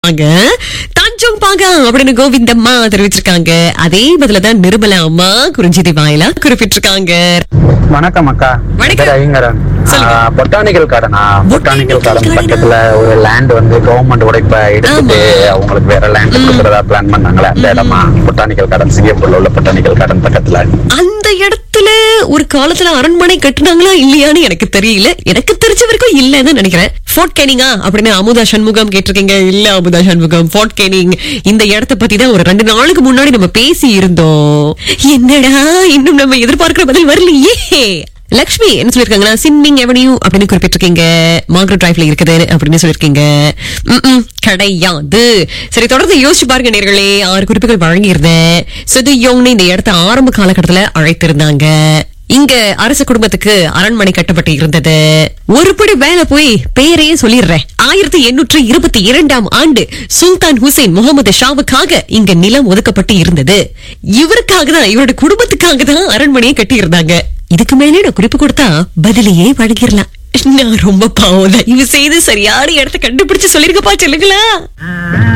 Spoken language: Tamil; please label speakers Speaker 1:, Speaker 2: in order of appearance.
Speaker 1: அங்க தஞ்சோங் பாங்க அப்படின்னு கோவிந்தம்மா தெரிவிச்சிருக்காங்க அதே பதில தான் நிர்மலா அம்மா குறிஞ்சிதி வாயிலா குறிப்பிட்டிருக்காங்க
Speaker 2: வணக்கம் அக்கா
Speaker 1: வணக்கம்.
Speaker 2: பேர் ஐங்கரன்
Speaker 1: சொல்லுங்க.
Speaker 2: பொட்டானிக்கல் கார்டனா பொட்டானிக்கல் கார்டன்
Speaker 1: garden-ஆ?
Speaker 2: பக்கத்துல ஒரு லேண்ட் வந்து கவர்மெண்ட் உடைப்ப எடுத்துட்டு அவங்களுக்கு வேற லேண்ட் கொடுக்கறதா பிளான் பண்ணாங்களே அந்த இடமா பொட்டானிக்கல் கார்டன் சிங்கப்பூர்ல உள்ள பொட்டானிக்கல் கார்டன் பக்கத்துல
Speaker 1: அந்த இடத்துல ஒரு காலத்துல அரண்மனை கட்டுனாங்களா இல்லையான்னு எனக்கு தெரியல எனக்கு தெரிஞ்ச வரைக்கும் இல்லன்னு நினைக்கிறேன் ஃபோர்ட் கேனிங்கா அப்படின்னு அமுதா சண்முகம் கேட்டிருக்கீங்க இல்ல அமுதா சண்முகம் ஃபோர்ட் கேனிங் இந்த இடத்த பத்தி தான் ஒரு ரெண்டு நாளுக்கு முன்னாடி நம்ம பேசி இருந்தோம் என்னடா இன்னும் நம்ம எதிர்பார்க்கிற பதில் வரலையே லக்ஷ்மி என்ன சொல்லிருக்காங்கன்னா சின்மிங் எவனியூ அப்படின்னு குறிப்பிட்டிருக்கீங்க மார்க்ரெட் டிரைவ்ல இருக்குது அப்படின்னு சொல்லிருக்கீங்க ம்ம், கிடையாது சரி தொடர்ந்து யோசிச்சு பாருங்க நேர்களே ஆறு குறிப்புகள் வழங்கியிருந்தேன் சுது யோங்னு இந்த இடத்த ஆரம்ப காலகட்டத்துல அழைத்திருந்தாங்க இங்க அரச குடும்பத்துக்கு அரண்மனை கட்டப்பட்டு இருந்தது ஒருபடி மேல போய் பேரையே சொல்லிடுறேன் ஆயிரத்தி எண்ணூற்று இருபத்தி இரண்டாம் ஆண்டு சுல்தான் ஹுசைன் முகமது ஷாவுக்காக இங்க நிலம் ஒதுக்கப்பட்டு இருந்தது இவருக்காக தான் இவரோட குடும்பத்துக்காக தான் அரண்மனையை கட்டி இருந்தாங்க இதுக்கு மேலே நான் குறிப்பு கொடுத்தா பதிலையே வழங்கிடலாம் நான் ரொம்ப பாவம் தயவு செய்து சரியான இடத்த கண்டுபிடிச்சு சொல்லிருக்கப்பா சொல்லுங்களா